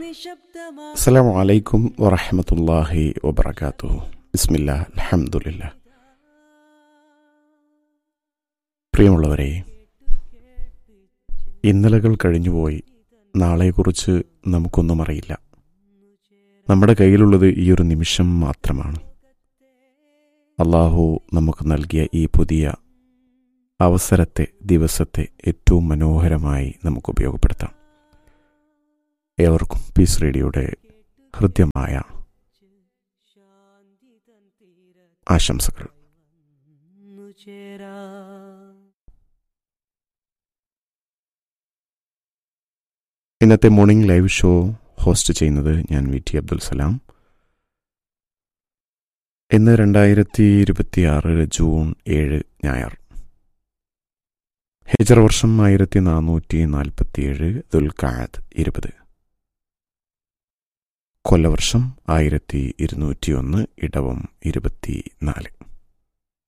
അസ്സലാമു അലൈക്കും വറഹമത്തല്ലാഹി വബർക്കാത്തു ബിസ്മില്ല അൽഹംദുലില്ല പ്രിയമുള്ളവരെ ഇന്നലകൾ കഴിഞ്ഞുപോയി നാളെക്കുറിച്ച് നമുക്കൊന്നും അറിയില്ല നമ്മുടെ കയ്യിലുള്ളത് ഈ ഒരു നിമിഷം മാത്രമാണ് അള്ളാഹു നമുക്ക് നൽകിയ ഈ പുതിയ അവസരത്തെ ദിവസത്തെ ഏറ്റവും മനോഹരമായി നമുക്ക് ഉപയോഗപ്പെടുത്താം ഏവർക്കും പീസ് റേഡിയോയുടെ ഹൃദ്യമായ ആശംസകൾ ഇന്നത്തെ മോർണിംഗ് ലൈവ് ഷോ ഹോസ്റ്റ് ചെയ്യുന്നത് ഞാൻ വി ടി അബ്ദുൽ സലാം ഇന്ന് രണ്ടായിരത്തി ഇരുപത്തിയാറ് ജൂൺ ഏഴ് ഞായർ ഹിജർ വർഷം ആയിരത്തി നാനൂറ്റി നാൽപ്പത്തിയേഴ് ദുൽഖാദ് ഇരുപത് കൊല്ലവർഷം ആയിരത്തി ഇരുന്നൂറ്റി ഒന്ന് ഇടവം ഇരുപത്തി നാല്